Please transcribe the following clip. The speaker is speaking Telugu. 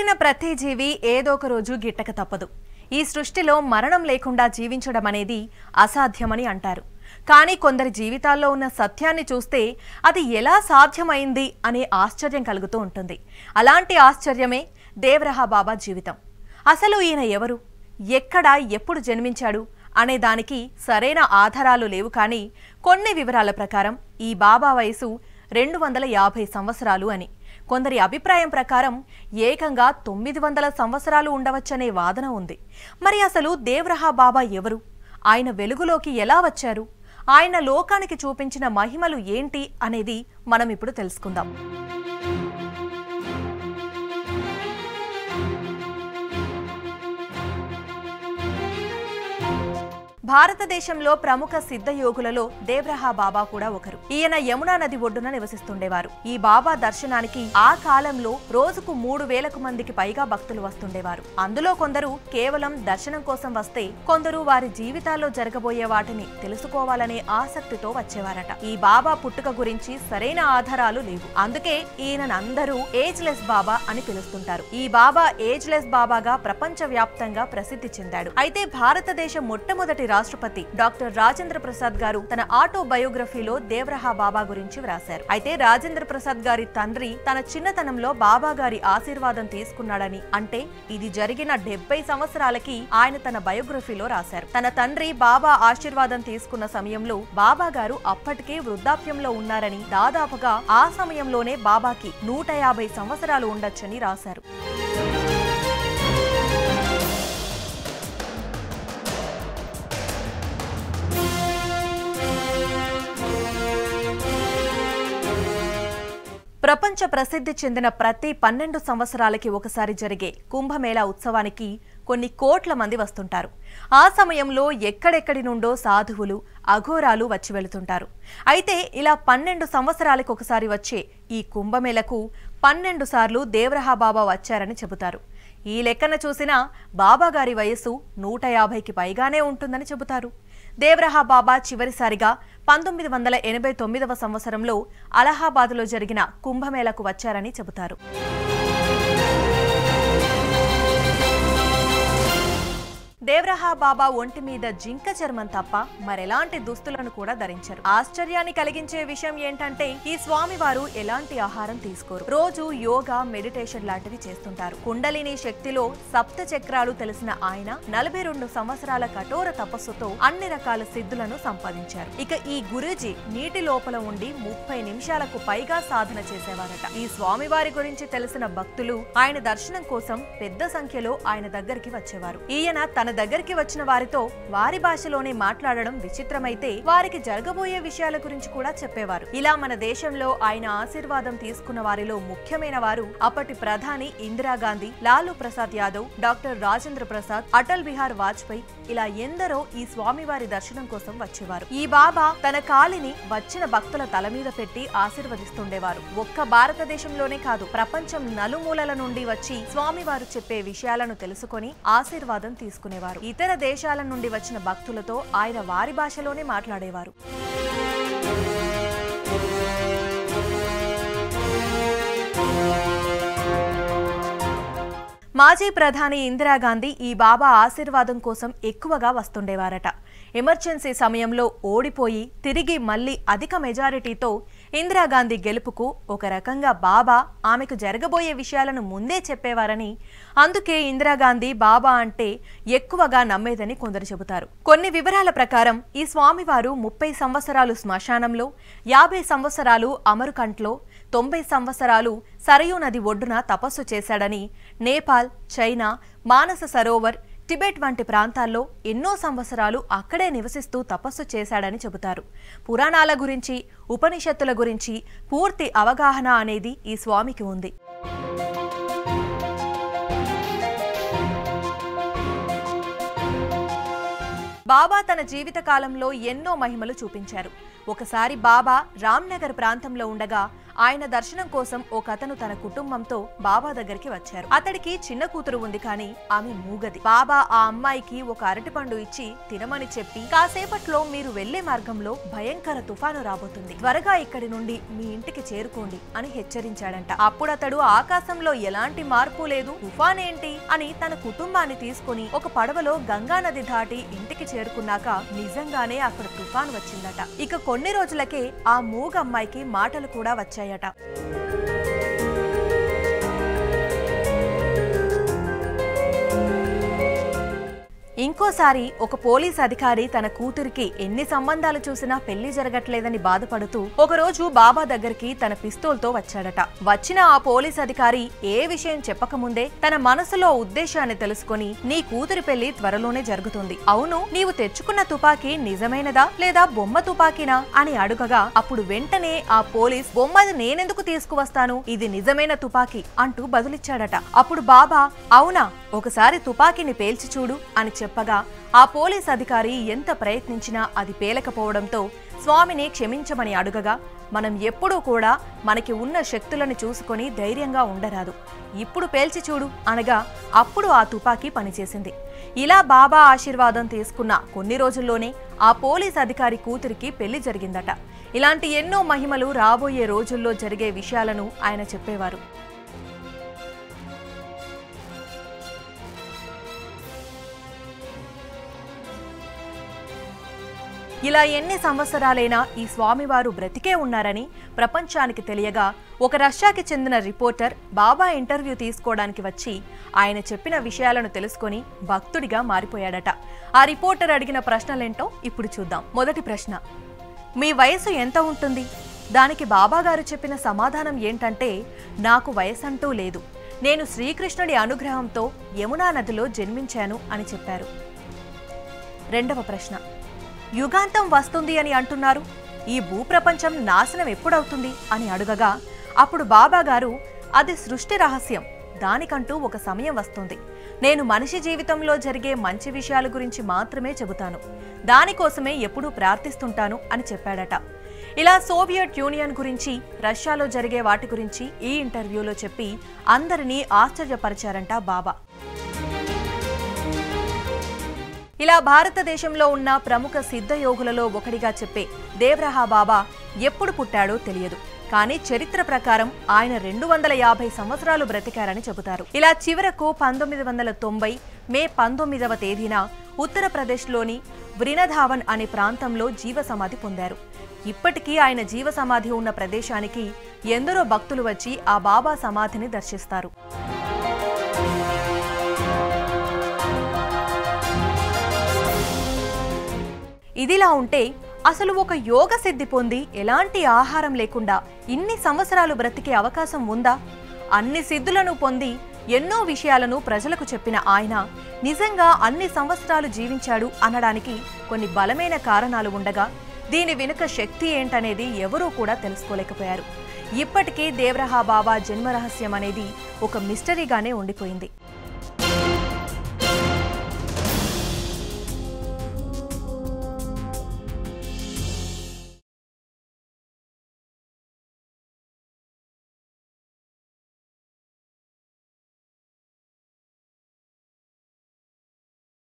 పుట్టిన ప్రతి జీవి ఏదో ఒక రోజు గిట్టక తప్పదు ఈ సృష్టిలో మరణం లేకుండా జీవించడం అనేది అసాధ్యమని అంటారు కానీ కొందరి జీవితాల్లో ఉన్న సత్యాన్ని చూస్తే అది ఎలా సాధ్యమైంది అనే ఆశ్చర్యం కలుగుతూ ఉంటుంది అలాంటి ఆశ్చర్యమే దేవరహ బాబా జీవితం అసలు ఈయన ఎవరు ఎక్కడ ఎప్పుడు జన్మించాడు అనే దానికి సరైన ఆధారాలు లేవు కానీ కొన్ని వివరాల ప్రకారం ఈ బాబా వయసు రెండు వందల యాభై సంవత్సరాలు అని కొందరి అభిప్రాయం ప్రకారం ఏకంగా తొమ్మిది వందల సంవత్సరాలు ఉండవచ్చనే వాదన ఉంది మరి అసలు దేవరహ బాబా ఎవరు ఆయన వెలుగులోకి ఎలా వచ్చారు ఆయన లోకానికి చూపించిన మహిమలు ఏంటి అనేది మనం ఇప్పుడు తెలుసుకుందాం భారతదేశంలో ప్రముఖ సిద్ధ యోగులలో దేవ్రహ బాబా కూడా ఒకరు ఈయన యమునా నది ఒడ్డున నివసిస్తుండేవారు ఈ బాబా దర్శనానికి ఆ కాలంలో రోజుకు మూడు వేలకు మందికి పైగా భక్తులు వస్తుండేవారు అందులో కొందరు కేవలం దర్శనం కోసం వస్తే కొందరు వారి జీవితాల్లో జరగబోయే వాటిని తెలుసుకోవాలనే ఆసక్తితో వచ్చేవారట ఈ బాబా పుట్టుక గురించి సరైన ఆధారాలు లేవు అందుకే ఈయనను అందరూ ఏజ్లెస్ బాబా అని పిలుస్తుంటారు ఈ బాబా ఏజ్లెస్ బాబాగా ప్రపంచ వ్యాప్తంగా ప్రసిద్ధి చెందాడు అయితే భారతదేశ మొట్టమొదటి రాష్ట్రపతి డాక్టర్ రాజేంద్ర ప్రసాద్ గారు తన ఆటో బయోగ్రఫీలో దేవరహ బాబా గురించి వ్రాశారు అయితే రాజేంద్ర ప్రసాద్ గారి తండ్రి తన చిన్నతనంలో బాబా గారి ఆశీర్వాదం తీసుకున్నాడని అంటే ఇది జరిగిన డెబ్బై సంవత్సరాలకి ఆయన తన బయోగ్రఫీలో రాశారు తన తండ్రి బాబా ఆశీర్వాదం తీసుకున్న సమయంలో బాబా గారు అప్పటికే వృద్ధాప్యంలో ఉన్నారని దాదాపుగా ఆ సమయంలోనే బాబాకి నూట యాభై సంవత్సరాలు ఉండొచ్చని రాశారు ప్రపంచ ప్రసిద్ధి చెందిన ప్రతి పన్నెండు సంవత్సరాలకి ఒకసారి జరిగే కుంభమేళా ఉత్సవానికి కొన్ని కోట్ల మంది వస్తుంటారు ఆ సమయంలో ఎక్కడెక్కడి నుండో సాధువులు అఘోరాలు వచ్చి వెళుతుంటారు అయితే ఇలా పన్నెండు సంవత్సరాలకు ఒకసారి వచ్చే ఈ కుంభమేళకు పన్నెండు సార్లు దేవరహ బాబా వచ్చారని చెబుతారు ఈ లెక్కన చూసినా బాబా గారి వయస్సు నూట యాభైకి పైగానే ఉంటుందని చెబుతారు దేవరహ బాబా చివరిసారిగా పంతొమ్మిది వందల ఎనభై తొమ్మిదవ సంవత్సరంలో అలహాబాద్లో జరిగిన కుంభమేళకు వచ్చారని చెబుతారు దేవరహ బాబా ఒంటి మీద జింక చర్మం తప్ప మరెలాంటి దుస్తులను కూడా ధరించరు ఆశ్చర్యాన్ని కలిగించే విషయం ఏంటంటే ఈ స్వామివారు ఎలాంటి ఆహారం తీసుకోరు రోజు యోగా మెడిటేషన్ లాంటివి చేస్తుంటారు కుండలిని శక్తిలో సప్త చక్రాలు తెలిసిన ఆయన నలభై రెండు సంవత్సరాల కఠోర తపస్సుతో అన్ని రకాల సిద్ధులను సంపాదించారు ఇక ఈ గురూజీ నీటి లోపల ఉండి ముప్పై నిమిషాలకు పైగా సాధన చేసేవారట ఈ స్వామివారి గురించి తెలిసిన భక్తులు ఆయన దర్శనం కోసం పెద్ద సంఖ్యలో ఆయన దగ్గరికి వచ్చేవారు ఈయన తన దగ్గరికి వచ్చిన వారితో వారి భాషలోనే మాట్లాడడం విచిత్రమైతే వారికి జరగబోయే విషయాల గురించి కూడా చెప్పేవారు ఇలా మన దేశంలో ఆయన ఆశీర్వాదం తీసుకున్న వారిలో ముఖ్యమైన వారు అప్పటి ప్రధాని ఇందిరాగాంధీ లాలూ ప్రసాద్ యాదవ్ డాక్టర్ రాజేంద్ర ప్రసాద్ అటల్ బిహార్ వాజ్పేయి ఇలా ఎందరో ఈ స్వామివారి దర్శనం కోసం వచ్చేవారు ఈ బాబా తన కాలిని వచ్చిన భక్తుల తల మీద పెట్టి ఆశీర్వదిస్తుండేవారు ఒక్క భారతదేశంలోనే కాదు ప్రపంచం నలుమూలల నుండి వచ్చి స్వామివారు చెప్పే విషయాలను తెలుసుకొని ఆశీర్వాదం తీసుకునేవారు ఇతర దేశాల నుండి వచ్చిన భక్తులతో ఆయన వారి భాషలోనే మాట్లాడేవారు మాజీ ప్రధాని ఇందిరాగాంధీ ఈ బాబా ఆశీర్వాదం కోసం ఎక్కువగా వస్తుండేవారట ఎమర్జెన్సీ సమయంలో ఓడిపోయి తిరిగి మళ్లీ అధిక మెజారిటీతో ఇందిరాగాంధీ గెలుపుకు ఒక రకంగా బాబా ఆమెకు జరగబోయే విషయాలను ముందే చెప్పేవారని అందుకే ఇందిరాగాంధీ బాబా అంటే ఎక్కువగా నమ్మేదని కొందరు చెబుతారు కొన్ని వివరాల ప్రకారం ఈ స్వామివారు ముప్పై సంవత్సరాలు శ్మశానంలో యాభై సంవత్సరాలు అమరుకంట్లో తొంభై సంవత్సరాలు సరయూ నది ఒడ్డున తపస్సు చేశాడని నేపాల్ చైనా మానస సరోవర్ టిబెట్ వంటి ప్రాంతాల్లో ఎన్నో సంవత్సరాలు అక్కడే నివసిస్తూ తపస్సు చేశాడని చెబుతారు పురాణాల గురించి ఉపనిషత్తుల గురించి పూర్తి అవగాహన అనేది ఈ స్వామికి ఉంది బాబా తన జీవిత కాలంలో ఎన్నో మహిమలు చూపించారు ఒకసారి బాబా రామ్నగర్ ప్రాంతంలో ఉండగా ఆయన దర్శనం కోసం ఒక అతను తన కుటుంబంతో బాబా దగ్గరికి వచ్చారు అతడికి చిన్న కూతురు ఉంది కానీ ఆమె మూగది బాబా ఆ అమ్మాయికి ఒక అరటిపండు ఇచ్చి తినమని చెప్పి కాసేపట్లో మీరు వెళ్లే మార్గంలో భయంకర తుఫాను రాబోతుంది త్వరగా ఇక్కడి నుండి మీ ఇంటికి చేరుకోండి అని హెచ్చరించాడంట అప్పుడు అతడు ఆకాశంలో ఎలాంటి మార్పు లేదు తుఫాన్ ఏంటి అని తన కుటుంబాన్ని తీసుకుని ఒక పడవలో గంగా నది దాటి ఇంటికి చేరుకున్నాక నిజంగానే అక్కడ తుఫాన్ వచ్చిందట ఇక కొన్ని రోజులకే ఆ మూగ అమ్మాయికి మాటలు కూడా వచ్చాయట ఇంకోసారి ఒక పోలీస్ అధికారి తన కూతురికి ఎన్ని సంబంధాలు చూసినా పెళ్లి జరగట్లేదని బాధపడుతూ ఒకరోజు బాబా దగ్గరికి తన పిస్తోల్తో వచ్చాడట వచ్చిన ఆ పోలీస్ అధికారి ఏ విషయం చెప్పకముందే తన మనసులో ఉద్దేశాన్ని తెలుసుకొని నీ కూతురి పెళ్లి త్వరలోనే జరుగుతుంది అవును నీవు తెచ్చుకున్న తుపాకీ నిజమైనదా లేదా బొమ్మ తుపాకీనా అని అడుగగా అప్పుడు వెంటనే ఆ పోలీస్ బొమ్మది నేనెందుకు తీసుకువస్తాను ఇది నిజమైన తుపాకీ అంటూ బదులిచ్చాడట అప్పుడు బాబా అవునా ఒకసారి తుపాకీని పేల్చి చూడు అని చెప్పగా ఆ పోలీస్ అధికారి ఎంత ప్రయత్నించినా అది పేలకపోవడంతో స్వామిని క్షమించమని అడుగగా మనం ఎప్పుడూ కూడా మనకి ఉన్న శక్తులను చూసుకొని ధైర్యంగా ఉండరాదు ఇప్పుడు పేల్చి చూడు అనగా అప్పుడు ఆ తుపాకీ పనిచేసింది ఇలా బాబా ఆశీర్వాదం తీసుకున్న కొన్ని రోజుల్లోనే ఆ పోలీస్ అధికారి కూతురికి పెళ్లి జరిగిందట ఇలాంటి ఎన్నో మహిమలు రాబోయే రోజుల్లో జరిగే విషయాలను ఆయన చెప్పేవారు ఇలా ఎన్ని సంవత్సరాలైనా ఈ స్వామివారు బ్రతికే ఉన్నారని ప్రపంచానికి తెలియగా ఒక రష్యాకి చెందిన రిపోర్టర్ బాబా ఇంటర్వ్యూ తీసుకోవడానికి వచ్చి ఆయన చెప్పిన విషయాలను తెలుసుకొని భక్తుడిగా మారిపోయాడట ఆ రిపోర్టర్ అడిగిన ప్రశ్నలేంటో ఇప్పుడు చూద్దాం మొదటి ప్రశ్న మీ వయసు ఎంత ఉంటుంది దానికి బాబా గారు చెప్పిన సమాధానం ఏంటంటే నాకు వయసంటూ లేదు నేను శ్రీకృష్ణుడి అనుగ్రహంతో యమునా నదిలో జన్మించాను అని చెప్పారు రెండవ ప్రశ్న యుగాంతం వస్తుంది అని అంటున్నారు ఈ భూప్రపంచం నాశనం ఎప్పుడవుతుంది అని అడుగగా అప్పుడు బాబా గారు అది సృష్టి రహస్యం దానికంటూ ఒక సమయం వస్తుంది నేను మనిషి జీవితంలో జరిగే మంచి విషయాల గురించి మాత్రమే చెబుతాను దానికోసమే ఎప్పుడూ ప్రార్థిస్తుంటాను అని చెప్పాడట ఇలా సోవియట్ యూనియన్ గురించి రష్యాలో జరిగే వాటి గురించి ఈ ఇంటర్వ్యూలో చెప్పి అందరినీ ఆశ్చర్యపరిచారంట బాబా ఇలా భారతదేశంలో ఉన్న ప్రముఖ సిద్ధయోగులలో ఒకడిగా చెప్పే దేవ్రహా బాబా ఎప్పుడు పుట్టాడో తెలియదు కానీ చరిత్ర ప్రకారం ఆయన రెండు వందల యాభై సంవత్సరాలు బ్రతికారని చెబుతారు ఇలా చివరకు పంతొమ్మిది వందల తొంభై మే పంతొమ్మిదవ తేదీన ఉత్తరప్రదేశ్లోని వృణధావన్ అనే ప్రాంతంలో జీవ సమాధి పొందారు ఇప్పటికీ ఆయన జీవ సమాధి ఉన్న ప్రదేశానికి ఎందరో భక్తులు వచ్చి ఆ బాబా సమాధిని దర్శిస్తారు ఇదిలా ఉంటే అసలు ఒక యోగ సిద్ధి పొంది ఎలాంటి ఆహారం లేకుండా ఇన్ని సంవత్సరాలు బ్రతికే అవకాశం ఉందా అన్ని సిద్ధులను పొంది ఎన్నో విషయాలను ప్రజలకు చెప్పిన ఆయన నిజంగా అన్ని సంవత్సరాలు జీవించాడు అనడానికి కొన్ని బలమైన కారణాలు ఉండగా దీని వెనుక శక్తి ఏంటనేది ఎవరూ కూడా తెలుసుకోలేకపోయారు ఇప్పటికీ దేవరహా బాబా జన్మరహస్యం అనేది ఒక మిస్టరీగానే ఉండిపోయింది